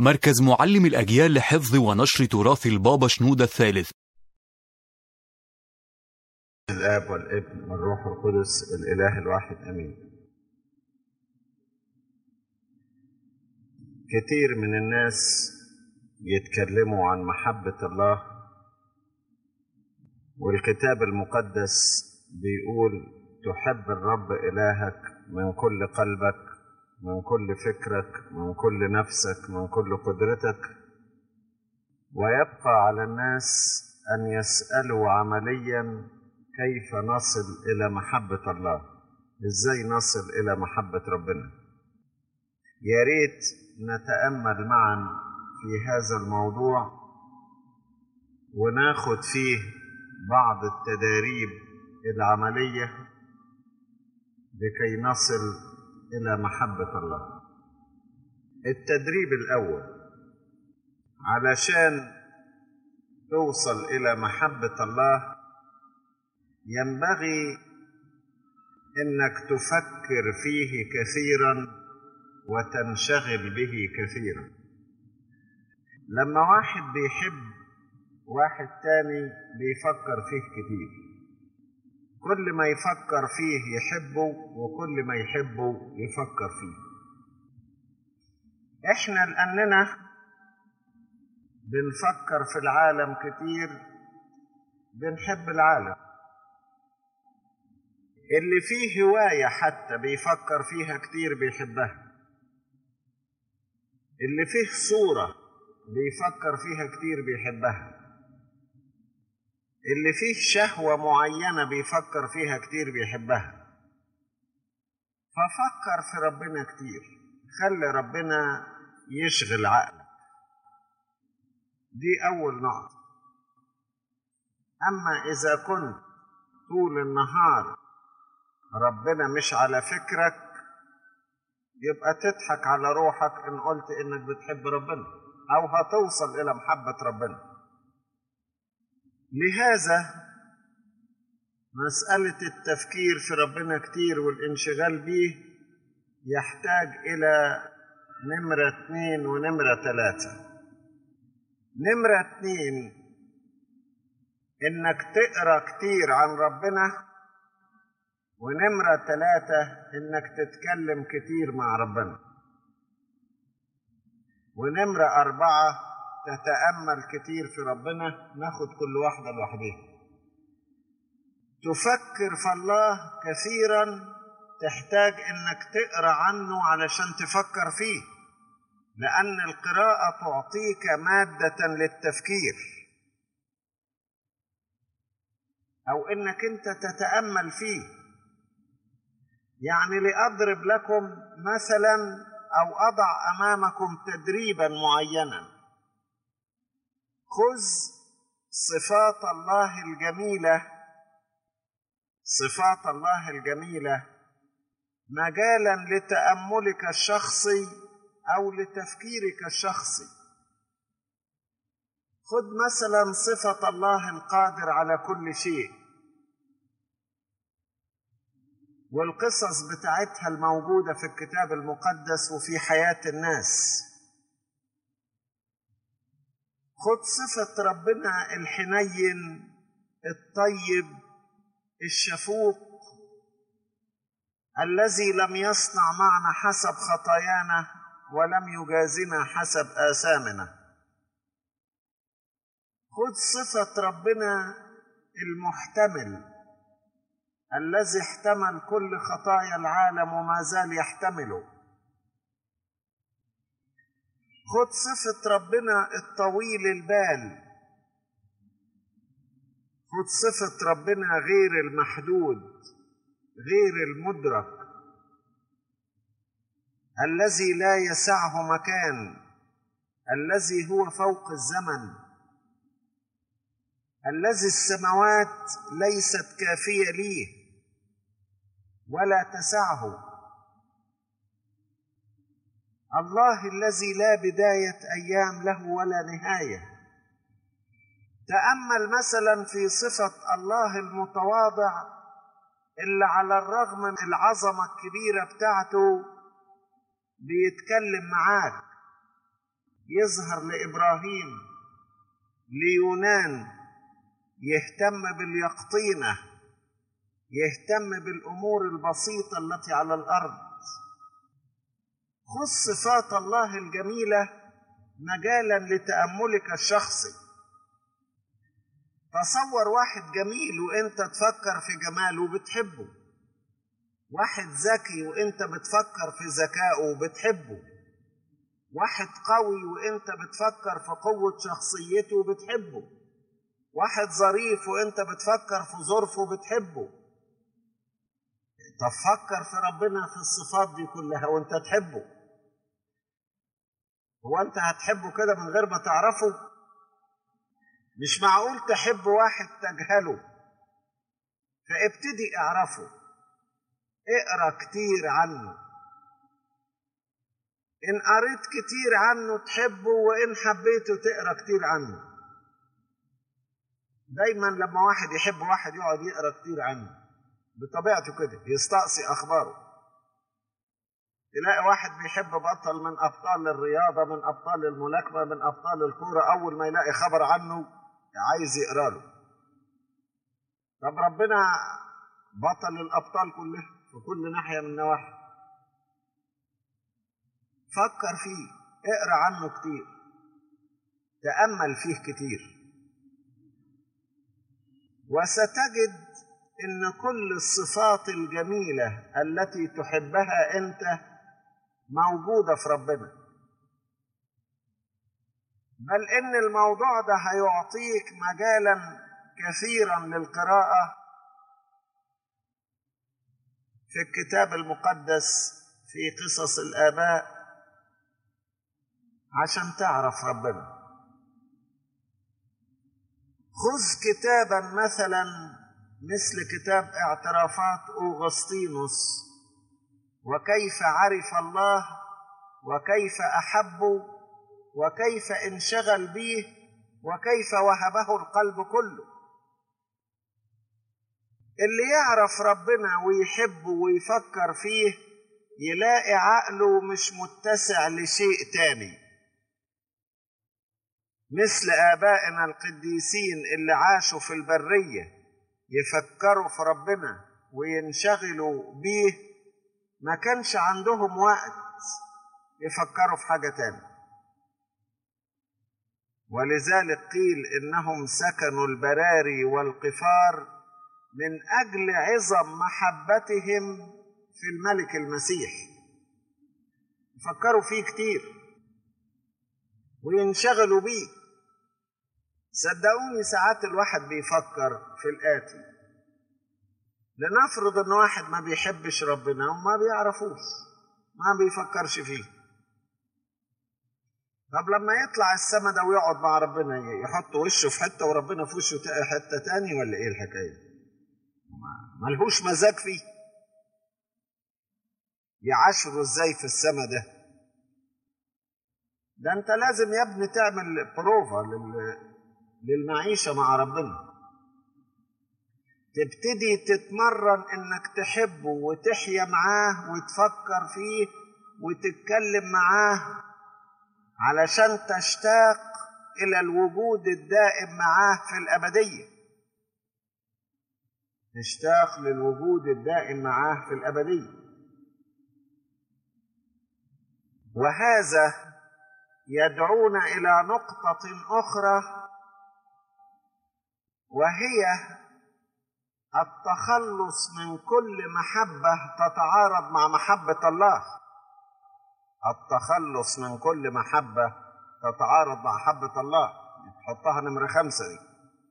مركز معلم الأجيال لحفظ ونشر تراث البابا شنودة الثالث الآب والابن والروح القدس الإله الواحد أمين كتير من الناس يتكلموا عن محبة الله والكتاب المقدس بيقول تحب الرب إلهك من كل قلبك من كل فكرك من كل نفسك من كل قدرتك ويبقى على الناس أن يسألوا عمليا كيف نصل إلى محبة الله إزاي نصل إلى محبة ربنا يا ريت نتأمل معا في هذا الموضوع وناخد فيه بعض التداريب العملية لكي نصل إلى محبة الله التدريب الأول علشان توصل إلى محبة الله ينبغي انك تفكر فيه كثيرا وتنشغل به كثيرا لما واحد بيحب واحد تاني بيفكر فيه كتير كل ما يفكر فيه يحبه وكل ما يحبه يفكر فيه احنا لاننا بنفكر في العالم كتير بنحب العالم اللي فيه هواية حتى بيفكر فيها كتير بيحبها اللي فيه صورة بيفكر فيها كتير بيحبها اللي فيه شهوة معينة بيفكر فيها كتير بيحبها ففكر في ربنا كتير خلي ربنا يشغل عقلك دي أول نقطة أما إذا كنت طول النهار ربنا مش على فكرك يبقى تضحك على روحك ان قلت انك بتحب ربنا او هتوصل الى محبة ربنا لهذا مسألة التفكير في ربنا كتير والانشغال به يحتاج إلى نمرة اتنين ونمرة تلاتة نمرة اتنين إنك تقرأ كتير عن ربنا ونمرة ثلاثة إنك تتكلم كتير مع ربنا ونمرة أربعة تتأمل كتير في ربنا ناخد كل واحدة لوحدها تفكر في الله كثيرا تحتاج إنك تقرأ عنه علشان تفكر فيه لأن القراءة تعطيك مادة للتفكير أو إنك أنت تتأمل فيه يعني لأضرب لكم مثلا أو أضع أمامكم تدريبا معينا خذ صفات الله الجميلة صفات الله الجميلة مجالا لتأملك الشخصي أو لتفكيرك الشخصي خذ مثلا صفة الله القادر على كل شيء والقصص بتاعتها الموجودة في الكتاب المقدس وفي حياة الناس خد صفة ربنا الحنين الطيب الشفوق الذي لم يصنع معنا حسب خطايانا ولم يجازنا حسب آثامنا خد صفة ربنا المحتمل الذي احتمل كل خطايا العالم وما زال يحتمله خد صفة ربنا الطويل البال خد صفة ربنا غير المحدود غير المدرك الذي لا يسعه مكان الذي هو فوق الزمن الذي السماوات ليست كافية ليه ولا تسعه الله الذي لا بداية أيام له ولا نهاية تأمل مثلا في صفة الله المتواضع اللي على الرغم من العظمة الكبيرة بتاعته بيتكلم معاك يظهر لإبراهيم ليونان يهتم باليقطينة يهتم بالأمور البسيطة التي على الأرض خذ صفات الله الجميلة مجالا لتأملك الشخصي تصور واحد جميل وانت تفكر في جماله وبتحبه واحد ذكي وانت بتفكر في ذكائه وبتحبه واحد قوي وانت بتفكر في قوة شخصيته وبتحبه واحد ظريف وانت بتفكر في ظرفه وبتحبه طب فكر في ربنا في الصفات دي كلها وانت تحبه هو انت هتحبه كده من غير ما تعرفه مش معقول تحب واحد تجهله فابتدي اعرفه اقرا كتير عنه ان قريت كتير عنه تحبه وان حبيته تقرا كتير عنه دايما لما واحد يحب واحد يقعد يقرا كتير عنه بطبيعته كده يستقصي اخباره تلاقي واحد بيحب بطل من ابطال الرياضه من ابطال الملاكمه من ابطال الكوره اول ما يلاقي خبر عنه عايز يقرا له طب ربنا بطل الابطال كلها في كل ناحيه من النواحي فكر فيه اقرا عنه كتير تامل فيه كتير وستجد ان كل الصفات الجميله التي تحبها انت موجوده في ربنا بل ان الموضوع ده هيعطيك مجالا كثيرا للقراءه في الكتاب المقدس في قصص الاباء عشان تعرف ربنا خذ كتابا مثلا مثل كتاب اعترافات اوغسطينوس وكيف عرف الله وكيف احبه وكيف انشغل به وكيف وهبه القلب كله اللي يعرف ربنا ويحبه ويفكر فيه يلاقي عقله مش متسع لشيء تاني مثل آبائنا القديسين اللي عاشوا في البرية يفكروا في ربنا وينشغلوا بيه ما كانش عندهم وقت يفكروا في حاجة تانية ولذلك قيل إنهم سكنوا البراري والقفار من أجل عظم محبتهم في الملك المسيح يفكروا فيه كتير وينشغلوا بيه صدقوني ساعات الواحد بيفكر في الآتي لنفرض ان واحد ما بيحبش ربنا وما بيعرفوش ما بيفكرش فيه طب لما يطلع السما ده ويقعد مع ربنا يحط وشه في حته وربنا في وشه حته تاني ولا ايه الحكايه؟ ملهوش مزاج فيه يعاشره ازاي في السما ده ده انت لازم يا ابني تعمل بروفا للمعيشه مع ربنا تبتدي تتمرن انك تحبه وتحيا معاه وتفكر فيه وتتكلم معاه علشان تشتاق الى الوجود الدائم معاه في الابديه تشتاق للوجود الدائم معاه في الابديه وهذا يدعونا الى نقطه اخرى وهي التخلص من كل محبه تتعارض مع محبه الله التخلص من كل محبه تتعارض مع محبه الله تحطها نمره خمسه دي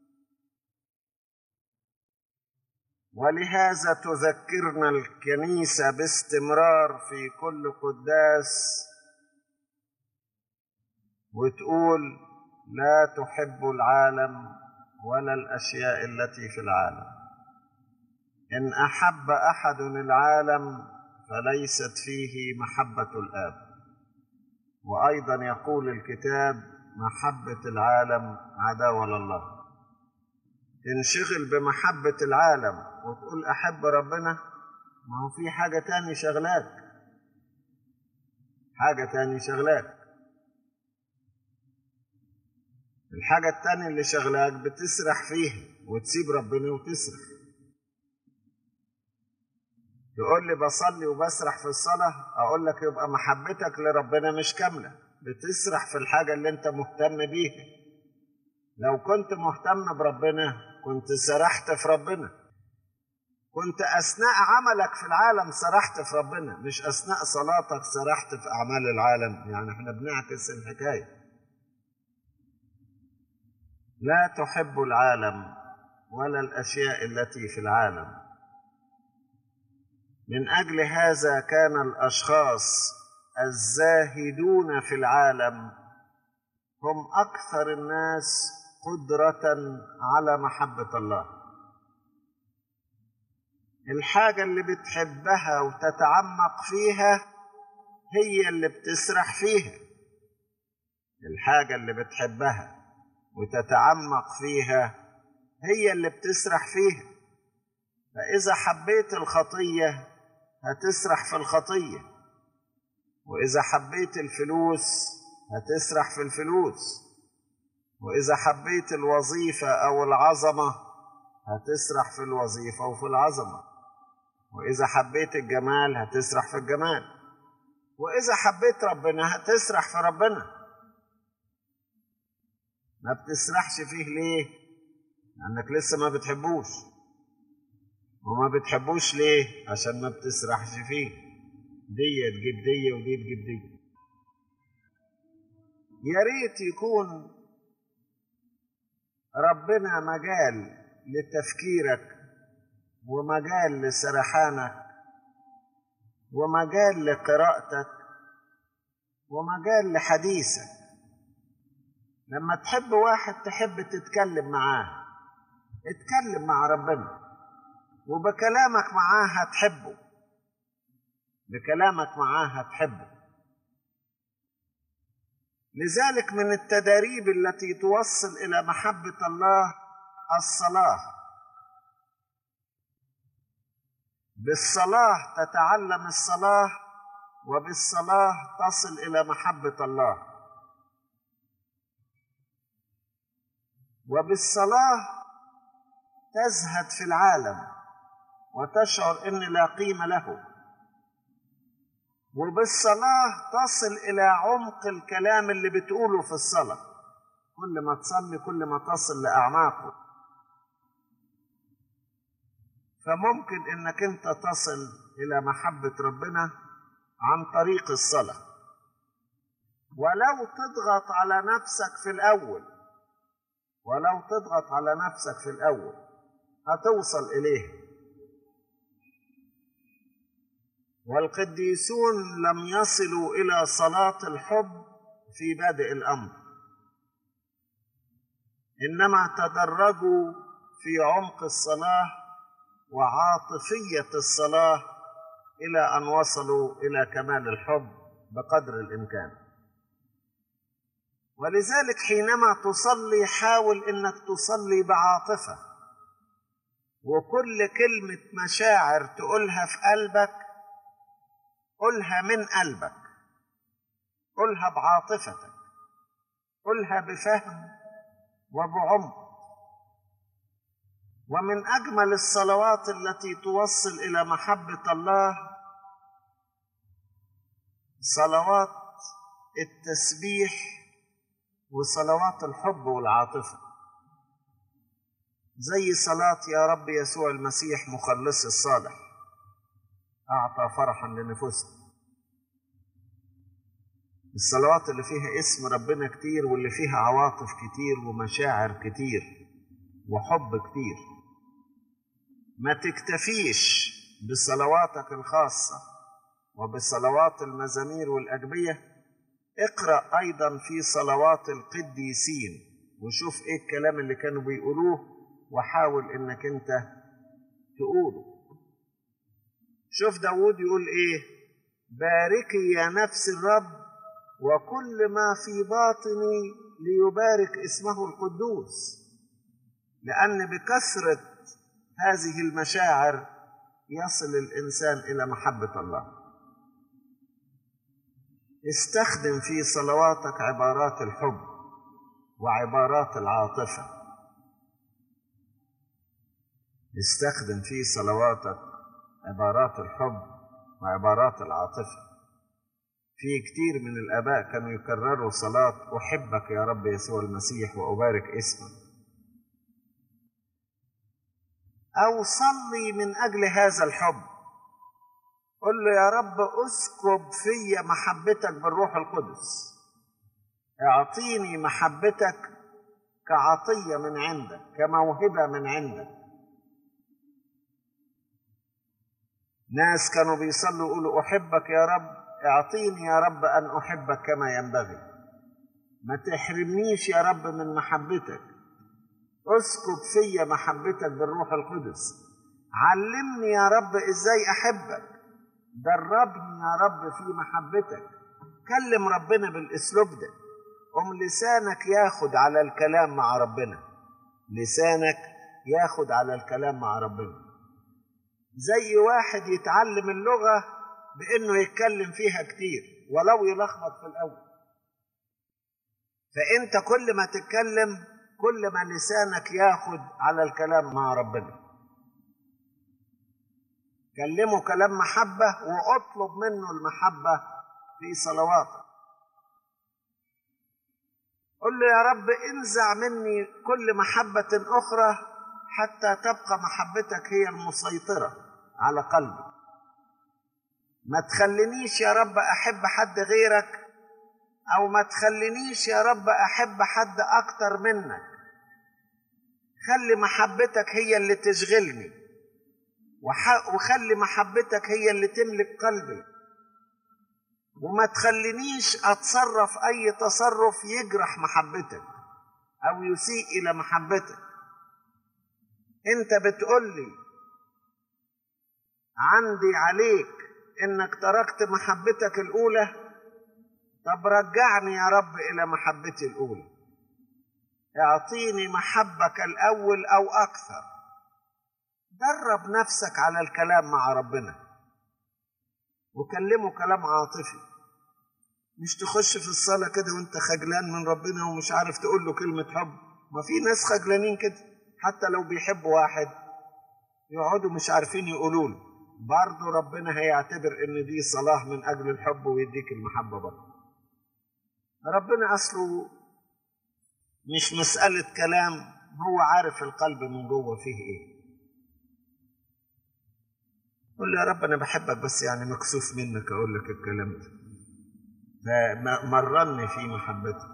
ولهذا تذكرنا الكنيسه باستمرار في كل قداس وتقول لا تحب العالم ولا الاشياء التي في العالم ان احب احد العالم فليست فيه محبه الاب وايضا يقول الكتاب محبه العالم عداوه لله تنشغل بمحبه العالم وتقول احب ربنا ما هو في حاجه تاني شغلاك حاجه تاني شغلاك الحاجة التانية اللي شغلاك بتسرح فيها وتسيب ربنا وتسرح تقول لي بصلي وبسرح في الصلاة أقول لك يبقى محبتك لربنا مش كاملة بتسرح في الحاجة اللي أنت مهتم بيها لو كنت مهتم بربنا كنت سرحت في ربنا كنت أثناء عملك في العالم سرحت في ربنا مش أثناء صلاتك سرحت في أعمال العالم يعني احنا بنعكس الحكاية لا تحب العالم ولا الأشياء التي في العالم من أجل هذا كان الأشخاص الزاهدون في العالم هم أكثر الناس قدرة على محبة الله الحاجة اللي بتحبها وتتعمق فيها هي اللي بتسرح فيها الحاجة اللي بتحبها وتتعمق فيها هي اللي بتسرح فيها فإذا حبيت الخطية هتسرح في الخطية وإذا حبيت الفلوس هتسرح في الفلوس وإذا حبيت الوظيفة أو العظمة هتسرح في الوظيفة وفي العظمة وإذا حبيت الجمال هتسرح في الجمال وإذا حبيت ربنا هتسرح في ربنا ما بتسرحش فيه ليه؟ لأنك لسه ما بتحبوش وما بتحبوش ليه؟ عشان ما بتسرحش فيه دي تجيب دي ودي تجيب دي يا ريت يكون ربنا مجال لتفكيرك ومجال لسرحانك ومجال لقراءتك ومجال لحديثك لما تحب واحد تحب تتكلم معاه اتكلم مع ربنا وبكلامك معاه هتحبه بكلامك معاه هتحبه لذلك من التداريب التي توصل الى محبه الله الصلاه بالصلاه تتعلم الصلاه وبالصلاه تصل الى محبه الله وبالصلاه تزهد في العالم وتشعر ان لا قيمه له وبالصلاه تصل الى عمق الكلام اللي بتقوله في الصلاه كل ما تصلي كل ما تصل لاعماقه فممكن انك انت تصل الى محبه ربنا عن طريق الصلاه ولو تضغط على نفسك في الاول ولو تضغط على نفسك في الاول هتوصل اليه والقديسون لم يصلوا الى صلاه الحب في بادئ الامر انما تدرجوا في عمق الصلاه وعاطفيه الصلاه الى ان وصلوا الى كمال الحب بقدر الامكان ولذلك حينما تصلي حاول انك تصلي بعاطفه وكل كلمه مشاعر تقولها في قلبك قلها من قلبك قلها بعاطفتك قلها بفهم وبعمق ومن اجمل الصلوات التي توصل الى محبه الله صلوات التسبيح وصلوات الحب والعاطفه زي صلاه يا رب يسوع المسيح مخلص الصالح أعطى فرحا لنفوسنا الصلوات اللي فيها اسم ربنا كتير واللي فيها عواطف كتير ومشاعر كتير وحب كتير ما تكتفيش بصلواتك الخاصة وبصلوات المزامير والأجبية اقرأ أيضا في صلوات القديسين وشوف ايه الكلام اللي كانوا بيقولوه وحاول انك انت تقوله شوف داود يقول ايه باركي يا نفس الرب وكل ما في باطني ليبارك اسمه القدوس لأن بكثرة هذه المشاعر يصل الإنسان إلى محبة الله استخدم في صلواتك عبارات الحب وعبارات العاطفة استخدم في صلواتك عبارات الحب وعبارات العاطفة في كتير من الآباء كانوا يكرروا صلاة أحبك يا رب يسوع المسيح وأبارك اسمك أو صلي من أجل هذا الحب قل له يا رب اسكب في محبتك بالروح القدس اعطيني محبتك كعطية من عندك كموهبة من عندك ناس كانوا بيصلوا يقولوا أحبك يا رب اعطيني يا رب أن أحبك كما ينبغي ما تحرمنيش يا رب من محبتك اسكب في محبتك بالروح القدس علمني يا رب ازاي احبك دربني يا رب في محبتك كلم ربنا بالاسلوب ده قم لسانك ياخد على الكلام مع ربنا لسانك ياخد على الكلام مع ربنا زي واحد يتعلم اللغة بانه يتكلم فيها كتير ولو يلخبط في الاول فانت كل ما تتكلم كل ما لسانك ياخد على الكلام مع ربنا كلمه كلام محبة واطلب منه المحبة في صلواتك قل له يا رب انزع مني كل محبة أخرى حتى تبقى محبتك هي المسيطرة على قلبي ما تخلينيش يا رب أحب حد غيرك أو ما تخلينيش يا رب أحب حد أكتر منك خلي محبتك هي اللي تشغلني وخلي محبتك هي اللي تملك قلبي وما تخلينيش اتصرف اي تصرف يجرح محبتك او يسيء الى محبتك انت بتقول لي عندي عليك انك تركت محبتك الاولى طب رجعني يا رب الى محبتي الاولى اعطيني محبك الاول او اكثر درب نفسك على الكلام مع ربنا وكلمه كلام عاطفي مش تخش في الصلاة كده وانت خجلان من ربنا ومش عارف تقول له كلمة حب ما في ناس خجلانين كده حتى لو بيحبوا واحد يقعدوا مش عارفين يقولوا له برضه ربنا هيعتبر ان دي صلاة من اجل الحب ويديك المحبة برضه ربنا اصله مش مسألة كلام هو عارف القلب من جوه فيه ايه قول له يا رب انا بحبك بس يعني مكسوف منك اقول لك الكلام ده فمرني في محبتك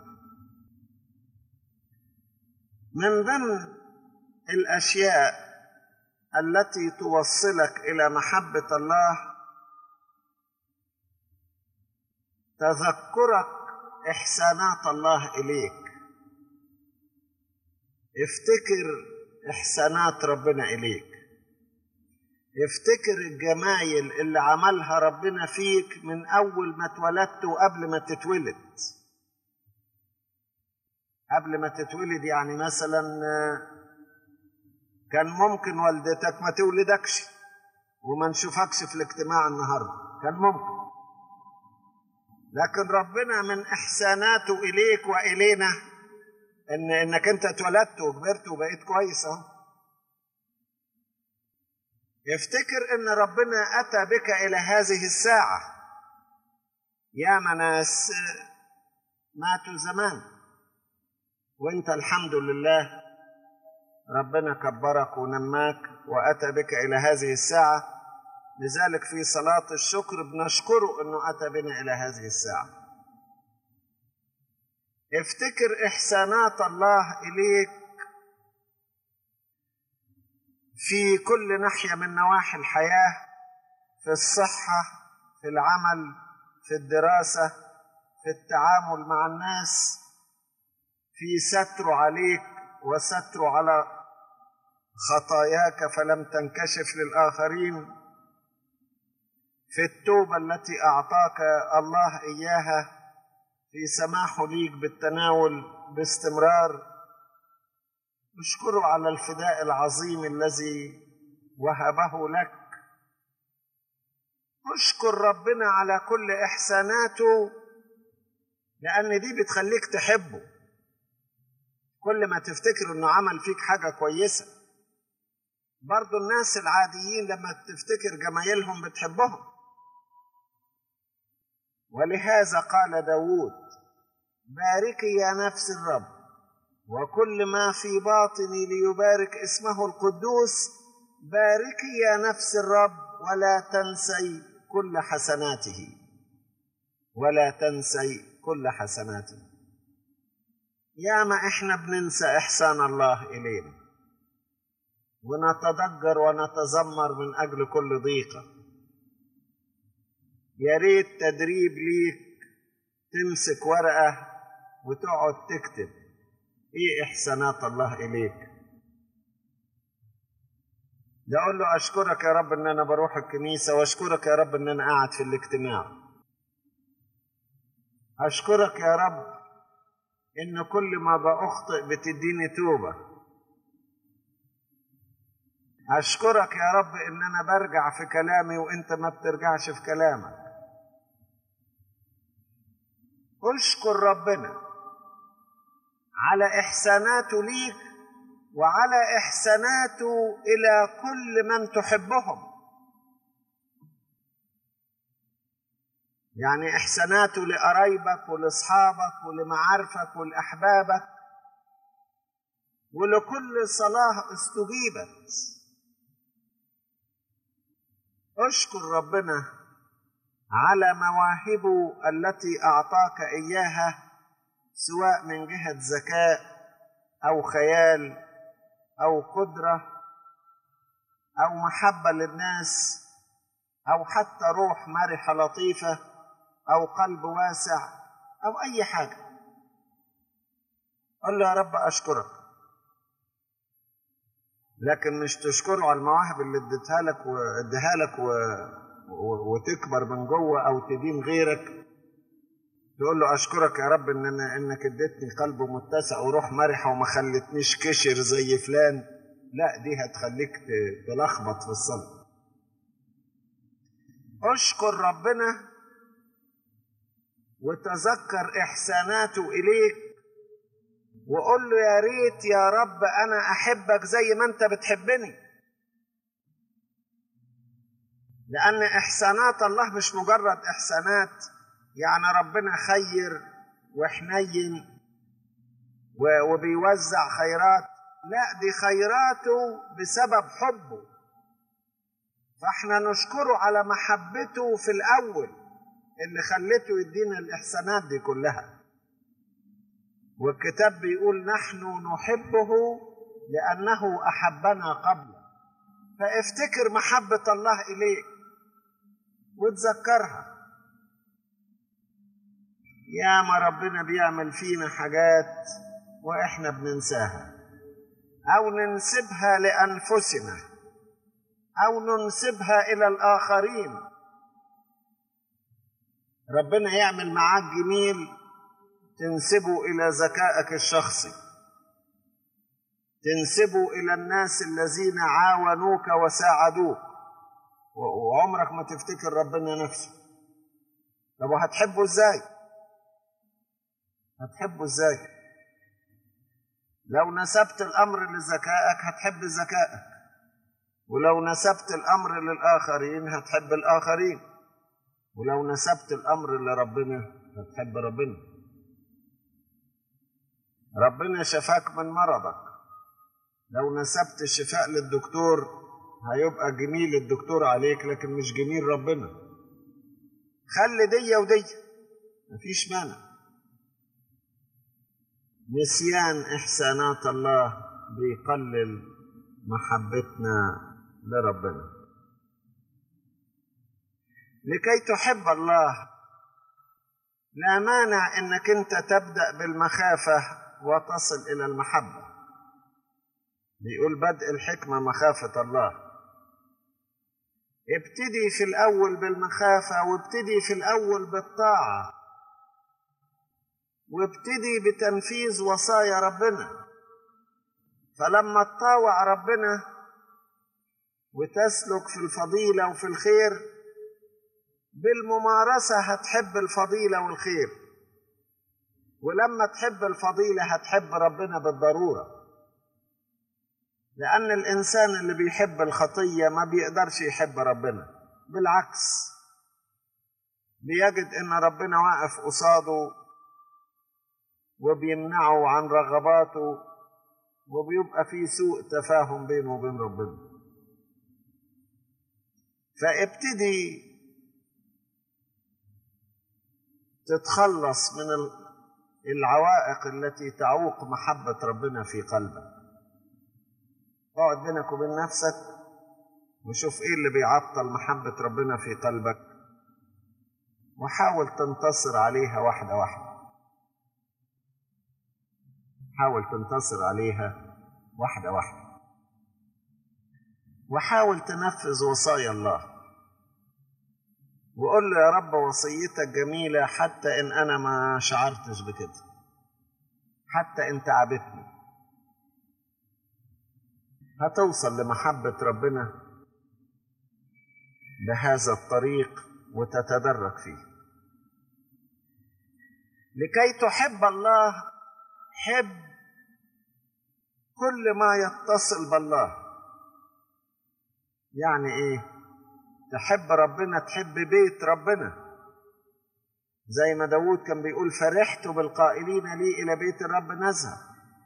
من ضمن الاشياء التي توصلك الى محبه الله تذكرك احسانات الله اليك افتكر احسانات ربنا اليك افتكر الجمايل اللي عملها ربنا فيك من اول ما اتولدت وقبل ما تتولد قبل ما تتولد يعني مثلا كان ممكن والدتك ما تولدكش وما نشوفكش في الاجتماع النهارده كان ممكن لكن ربنا من احساناته اليك والينا ان انك انت اتولدت وكبرت وبقيت كويس اهو افتكر ان ربنا اتى بك الى هذه الساعه يا ناس ماتوا زمان وانت الحمد لله ربنا كبرك ونماك واتى بك الى هذه الساعه لذلك في صلاه الشكر بنشكره انه اتى بنا الى هذه الساعه افتكر احسانات الله اليك في كل ناحيه من نواحي الحياه في الصحه في العمل في الدراسه في التعامل مع الناس في ستر عليك وستر على خطاياك فلم تنكشف للاخرين في التوبه التي اعطاك الله اياها في سماحه ليك بالتناول باستمرار اشكره على الفداء العظيم الذي وهبه لك اشكر ربنا على كل احساناته لان دي بتخليك تحبه كل ما تفتكر انه عمل فيك حاجة كويسة برضو الناس العاديين لما تفتكر جمايلهم بتحبهم ولهذا قال داود باركي يا نفس الرب وكل ما في باطني ليبارك اسمه القدوس باركي يا نفس الرب ولا تنسي كل حسناته ولا تنسي كل حسناته يا ما احنا بننسى احسان الله الينا ونتضجر ونتذمر من اجل كل ضيقه يا ريت تدريب ليك تمسك ورقه وتقعد تكتب ايه احسانات الله اليك ده اقول له اشكرك يا رب ان انا بروح الكنيسه واشكرك يا رب ان انا قاعد في الاجتماع اشكرك يا رب ان كل ما باخطئ بتديني توبه اشكرك يا رب ان انا برجع في كلامي وانت ما بترجعش في كلامك اشكر ربنا على احساناته ليك وعلى احساناته الى كل من تحبهم يعني احساناته لقرايبك ولاصحابك ولمعارفك ولاحبابك ولكل صلاه استجيبت اشكر ربنا على مواهبه التي اعطاك اياها سواء من جهه ذكاء او خيال او قدره او محبه للناس او حتى روح مرحه لطيفه او قلب واسع او اي حاجه قل له يا رب اشكرك لكن مش تشكره على المواهب اللي اديتها لك واديها لك و... و... وتكبر من جوه او تدين غيرك تقول له اشكرك يا رب ان أنا انك اديتني قلب متسع وروح مرحه وما خلتنيش كشر زي فلان لا دي هتخليك تلخبط في الصلاه اشكر ربنا وتذكر احساناته اليك وقول له يا ريت يا رب انا احبك زي ما انت بتحبني لان احسانات الله مش مجرد احسانات يعني ربنا خير وحنين وبيوزع خيرات لا دي خيراته بسبب حبه فاحنا نشكره على محبته في الاول اللي خلته يدينا الاحسانات دي كلها والكتاب بيقول نحن نحبه لانه احبنا قبل فافتكر محبه الله اليك وتذكرها يا ما ربنا بيعمل فينا حاجات واحنا بننساها او ننسبها لانفسنا او ننسبها الى الاخرين ربنا يعمل معاك جميل تنسبه الى ذكائك الشخصي تنسبه الى الناس الذين عاونوك وساعدوك وعمرك ما تفتكر ربنا نفسه طب وهتحبه ازاي هتحبه ازاي لو نسبت الامر لذكائك هتحب ذكائك ولو نسبت الامر للاخرين هتحب الاخرين ولو نسبت الامر لربنا هتحب ربنا ربنا شفاك من مرضك لو نسبت الشفاء للدكتور هيبقى جميل الدكتور عليك لكن مش جميل ربنا خلي دي ودي مفيش مانع نسيان احسانات الله بيقلل محبتنا لربنا لكي تحب الله لا مانع انك انت تبدا بالمخافه وتصل الى المحبه بيقول بدء الحكمه مخافه الله ابتدي في الاول بالمخافه وابتدي في الاول بالطاعه وابتدي بتنفيذ وصايا ربنا فلما تطاوع ربنا وتسلك في الفضيله وفي الخير بالممارسه هتحب الفضيله والخير ولما تحب الفضيلة هتحب ربنا بالضرورة لأن الإنسان اللي بيحب الخطية ما بيقدرش يحب ربنا بالعكس بيجد إن ربنا واقف قصاده وبيمنعه عن رغباته وبيبقى في سوء تفاهم بينه وبين ربنا فابتدي تتخلص من العوائق التي تعوق محبة ربنا في قلبك اقعد بينك وبين نفسك وشوف ايه اللي بيعطل محبة ربنا في قلبك وحاول تنتصر عليها واحدة واحدة حاول تنتصر عليها واحدة واحدة وحاول تنفذ وصايا الله وقول له يا رب وصيتك جميلة حتى إن أنا ما شعرتش بكده حتى إن تعبتني هتوصل لمحبة ربنا بهذا الطريق وتتدرج فيه لكي تحب الله حب كل ما يتصل بالله يعني ايه تحب ربنا تحب بيت ربنا زي ما داود كان بيقول فرحت بالقائلين لي إلى بيت الرب نذهب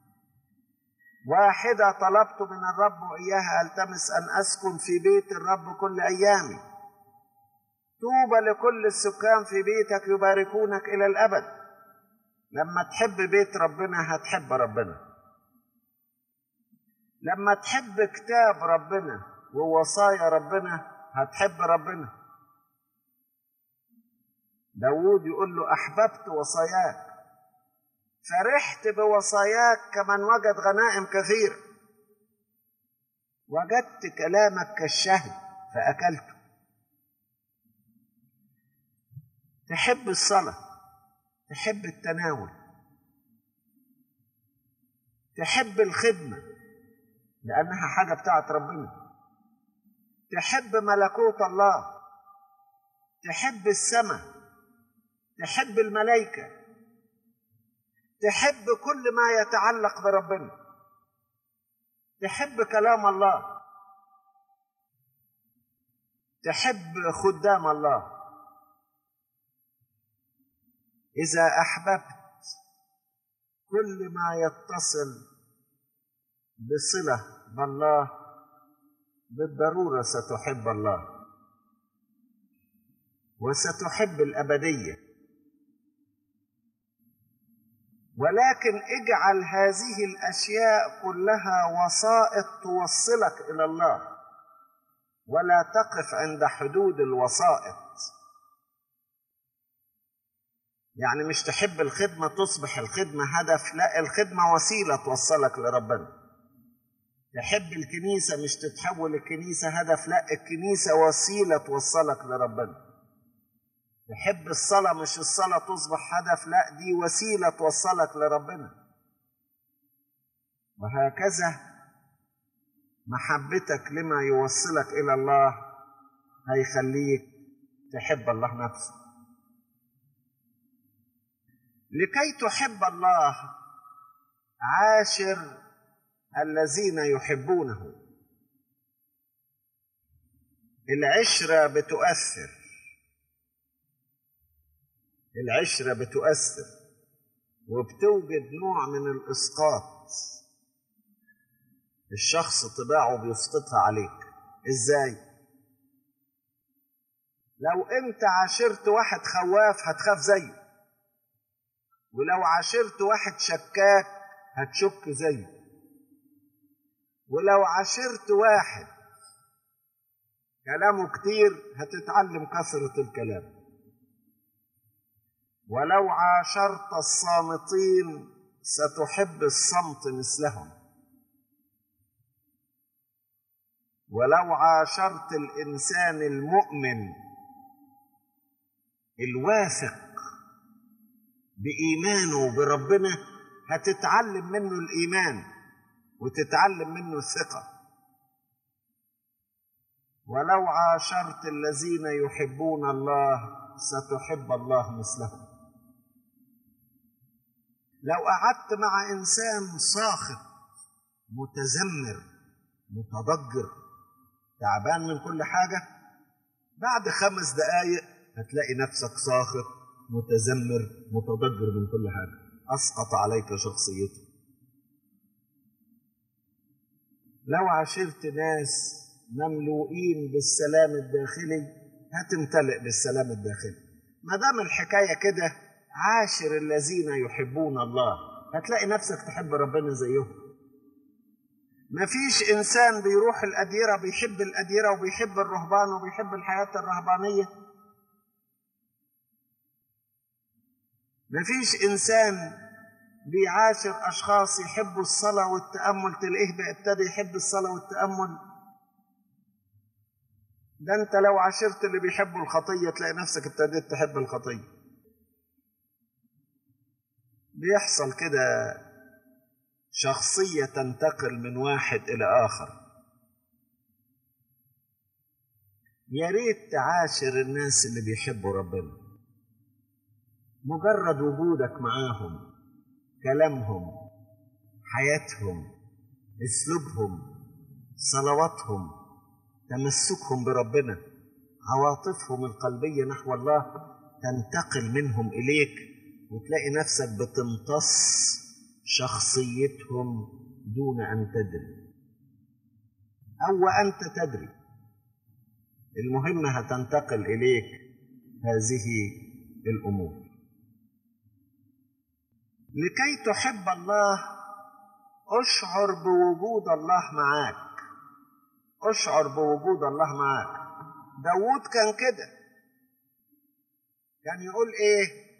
واحدة طلبت من الرب وإياها ألتمس أن أسكن في بيت الرب كل أيامي طوبى لكل السكان في بيتك يباركونك إلى الأبد لما تحب بيت ربنا هتحب ربنا لما تحب كتاب ربنا ووصايا ربنا هتحب ربنا داود يقول له أحببت وصاياك فرحت بوصاياك كمن وجد غنائم كثيرة وجدت كلامك كالشهد فأكلته تحب الصلاة تحب التناول تحب الخدمة لأنها حاجة بتاعت ربنا تحب ملكوت الله تحب السماء تحب الملائكة تحب كل ما يتعلق بربنا تحب كلام الله تحب خدام الله إذا أحببت كل ما يتصل بصلة بالله بالضرورة ستحب الله وستحب الأبدية ولكن اجعل هذه الأشياء كلها وسائط توصلك إلى الله ولا تقف عند حدود الوسائط يعني مش تحب الخدمة تصبح الخدمة هدف لا الخدمة وسيلة توصلك لربنا تحب الكنيسة مش تتحول الكنيسة هدف لا الكنيسة وسيلة توصلك لربنا تحب الصلاة مش الصلاة تصبح هدف لا دي وسيلة توصلك لربنا وهكذا محبتك لما يوصلك إلى الله هيخليك تحب الله نفسه لكي تحب الله عاشر الذين يحبونه العشرة بتؤثر العشرة بتؤثر وبتوجد نوع من الإسقاط الشخص طباعه بيسقطها عليك إزاي؟ لو أنت عاشرت واحد خواف هتخاف زيه ولو عاشرت واحد شكاك هتشك زيه ولو عاشرت واحد كلامه كتير هتتعلم كثرة الكلام ولو عاشرت الصامتين ستحب الصمت مثلهم ولو عاشرت الإنسان المؤمن الواثق بإيمانه بربنا هتتعلم منه الإيمان وتتعلم منه الثقة ولو عاشرت الذين يحبون الله ستحب الله مثلهم لو قعدت مع انسان ساخط متذمر متضجر تعبان من كل حاجه بعد خمس دقايق هتلاقي نفسك ساخط متذمر متضجر من كل حاجه اسقط عليك شخصيته لو عاشرت ناس مملوئين بالسلام الداخلي هتمتلئ بالسلام الداخلي ما دام الحكايه كده عاشر الذين يحبون الله هتلاقي نفسك تحب ربنا زيهم مفيش انسان بيروح الاديره بيحب الاديره وبيحب الرهبان وبيحب الحياه الرهبانيه مفيش انسان بيعاشر اشخاص يحبوا الصلاه والتامل تلاقيه بقى ابتدى يحب الصلاه والتامل ده انت لو عاشرت اللي بيحبوا الخطيه تلاقي نفسك ابتديت تحب الخطيه بيحصل كده شخصيه تنتقل من واحد الى اخر يا ريت تعاشر الناس اللي بيحبوا ربنا مجرد وجودك معاهم كلامهم حياتهم اسلوبهم صلواتهم تمسكهم بربنا عواطفهم القلبيه نحو الله تنتقل منهم اليك وتلاقي نفسك بتمتص شخصيتهم دون ان تدري او وانت تدري المهم هتنتقل اليك هذه الامور لكي تحب الله اشعر بوجود الله معاك اشعر بوجود الله معاك داود كان كده كان يقول ايه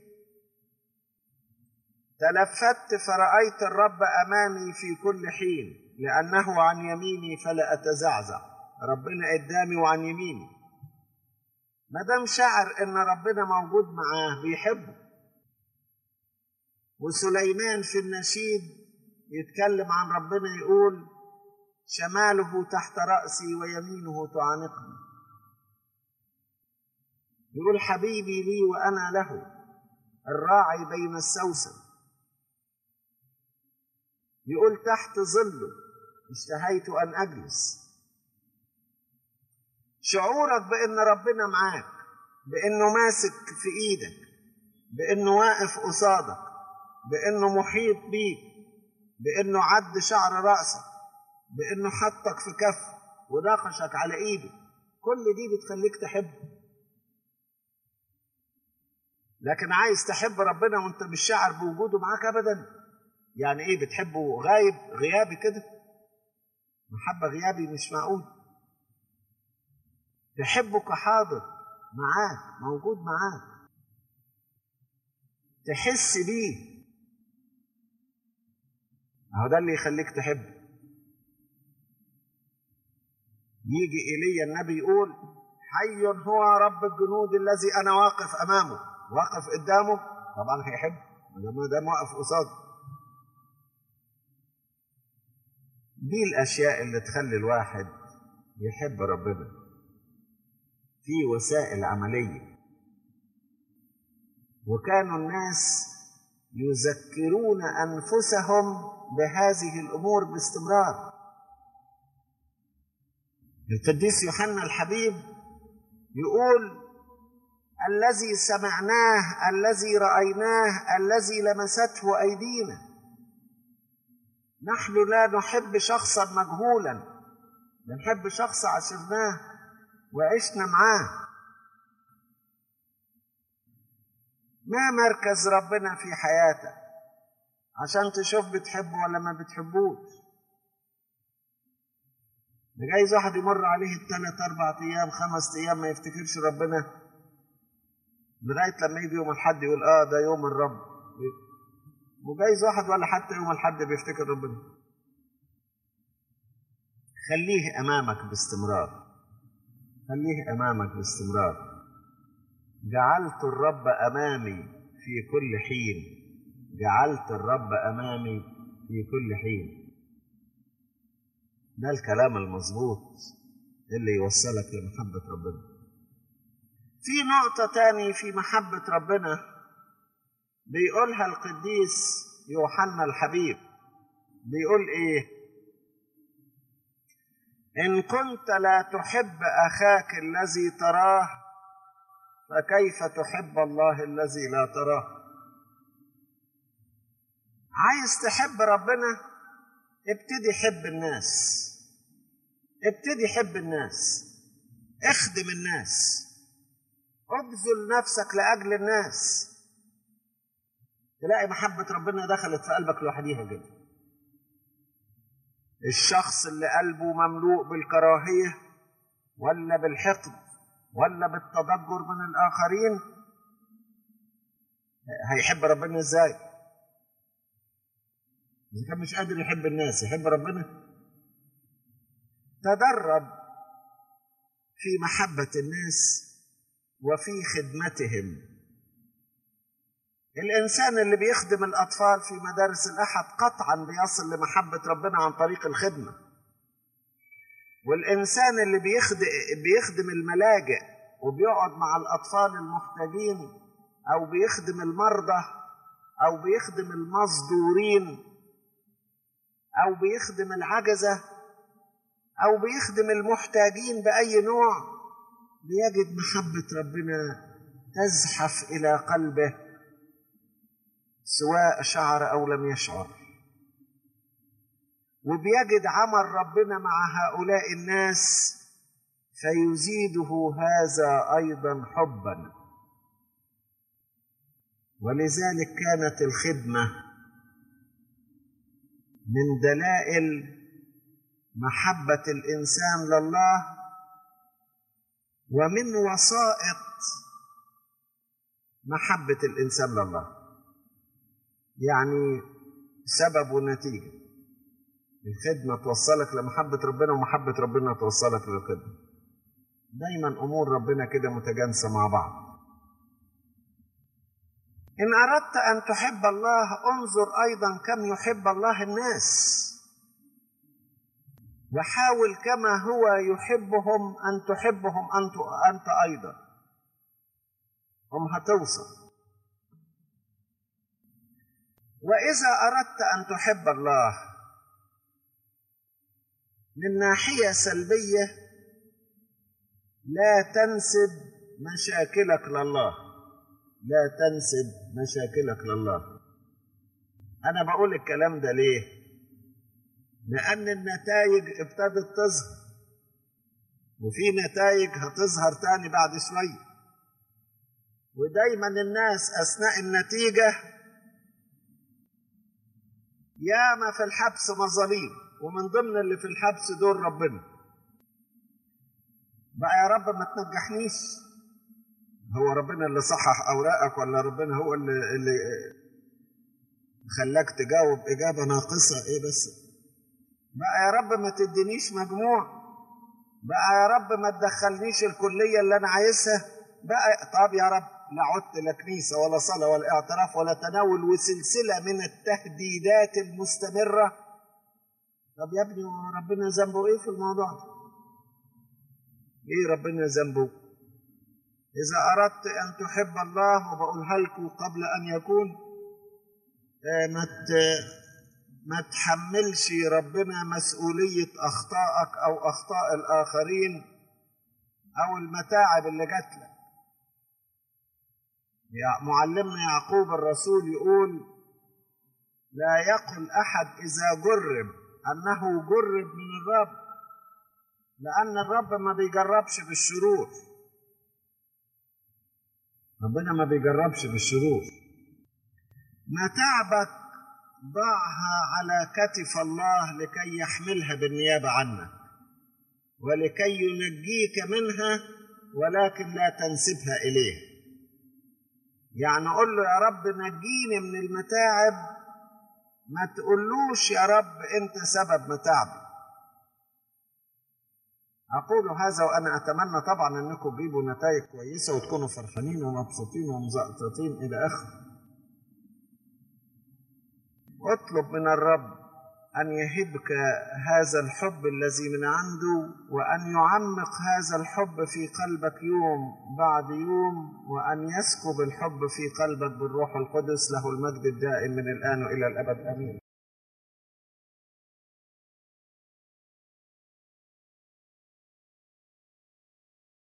تلفت فرأيت الرب أمامي في كل حين لأنه عن يميني فلا أتزعزع ربنا قدامي وعن يميني ما دام شعر ان ربنا موجود معاه بيحبه وسليمان في النشيد يتكلم عن ربنا يقول شماله تحت رأسي ويمينه تعانقني يقول حبيبي لي وأنا له الراعي بين السوسن يقول تحت ظله اشتهيت أن أجلس شعورك بأن ربنا معاك بأنه ماسك في إيدك بأنه واقف قصادك بأنه محيط بيك بأنه عد شعر رأسك بأنه حطك في كف وناقشك على إيده كل دي بتخليك تحبه لكن عايز تحب ربنا وانت مش شاعر بوجوده معاك ابدا يعني ايه بتحبه غايب غيابي كده محبه غيابي مش معقول تحبه كحاضر معاك موجود معاك تحس بيه اهو ده اللي يخليك تحبه يجي ايليا النبي يقول حي هو رب الجنود الذي انا واقف امامه واقف قدامه طبعا هيحب ما دام واقف قصاده دي الاشياء اللي تخلي الواحد يحب ربنا في وسائل عمليه وكانوا الناس يذكرون انفسهم بهذه الامور باستمرار القديس يوحنا الحبيب يقول الذي سمعناه الذي رايناه الذي لمسته ايدينا نحن لا نحب شخصا مجهولا بنحب شخص عاشرناه وعشنا معاه ما مركز ربنا في حياتك عشان تشوف بتحبه ولا ما بتحبوش ده جايز واحد يمر عليه الثلاث اربع ايام خمس ايام ما يفتكرش ربنا لغايه لما يجي يوم الحد يقول اه ده يوم الرب وجايز واحد ولا حتى يوم الحد بيفتكر ربنا خليه امامك باستمرار خليه امامك باستمرار جعلت الرب امامي في كل حين جعلت الرب امامي في كل حين ده الكلام المظبوط اللي يوصلك لمحبة ربنا في نقطة تاني في محبة ربنا بيقولها القديس يوحنا الحبيب بيقول ايه ان كنت لا تحب اخاك الذي تراه فكيف تحب الله الذي لا تراه عايز تحب ربنا ابتدي حب الناس ابتدي حب الناس اخدم الناس ابذل نفسك لاجل الناس تلاقي محبة ربنا دخلت في قلبك لوحديها كده الشخص اللي قلبه مملوء بالكراهية ولا بالحقد ولا بالتضجر من الآخرين هيحب ربنا ازاي؟ إذا كان مش قادر يحب الناس يحب ربنا؟ تدرب في محبة الناس وفي خدمتهم الإنسان اللي بيخدم الأطفال في مدارس الأحد قطعا بيصل لمحبة ربنا عن طريق الخدمة والإنسان اللي بيخدم, بيخدم الملاجئ وبيقعد مع الأطفال المحتاجين أو بيخدم المرضى أو بيخدم المصدورين أو بيخدم العجزة أو بيخدم المحتاجين بأي نوع بيجد محبة ربنا تزحف إلى قلبه سواء شعر او لم يشعر وبيجد عمل ربنا مع هؤلاء الناس فيزيده هذا ايضا حبا ولذلك كانت الخدمه من دلائل محبه الانسان لله ومن وسائط محبه الانسان لله يعني سبب ونتيجة الخدمة توصلك لمحبة ربنا ومحبة ربنا توصلك للخدمة دايما أمور ربنا كده متجانسة مع بعض إن أردت أن تحب الله انظر أيضا كم يحب الله الناس وحاول كما هو يحبهم أن تحبهم أنت, أنت أيضا هم هتوصل واذا اردت ان تحب الله من ناحيه سلبيه لا تنسب مشاكلك لله لا تنسب مشاكلك لله انا بقول الكلام ده ليه لان النتائج ابتدت تظهر وفي نتائج هتظهر تاني بعد شويه ودايما الناس اثناء النتيجه ياما في الحبس مظاليم ومن ضمن اللي في الحبس دول ربنا بقى يا رب ما تنجحنيش هو ربنا اللي صحح اوراقك ولا ربنا هو اللي, اللي خلاك تجاوب اجابه ناقصه ايه بس بقى يا رب ما تدينيش مجموع بقى يا رب ما تدخلنيش الكليه اللي انا عايزها بقى طب يا رب لا عدت لا كنيسة ولا صلاة ولا اعتراف ولا تناول وسلسلة من التهديدات المستمرة طب يا ابني ربنا ذنبه ايه في الموضوع ده؟ ايه ربنا ذنبه؟ إذا أردت أن تحب الله وبقولها لكم قبل أن يكون ما ما تحملش ربنا مسؤولية أخطائك أو أخطاء الآخرين أو المتاعب اللي جات لك معلمنا يعقوب الرسول يقول لا يقل احد اذا جرب انه جرب من الرب لان الرب ما بيجربش بالشرور ربنا ما بيجربش بالشرور متاعبك ضعها على كتف الله لكي يحملها بالنيابه عنك ولكي ينجيك منها ولكن لا تنسبها اليه يعني قول له يا رب نجيني من المتاعب ما تقولوش يا رب انت سبب متاعبي اقول هذا وانا اتمنى طبعا انكم تجيبوا نتائج كويسه وتكونوا فرحانين ومبسوطين ومزقططين الى اخره اطلب من الرب أن يهبك هذا الحب الذي من عنده وأن يعمق هذا الحب في قلبك يوم بعد يوم وأن يسكب الحب في قلبك بالروح القدس له المجد الدائم من الآن وإلى الأبد آمين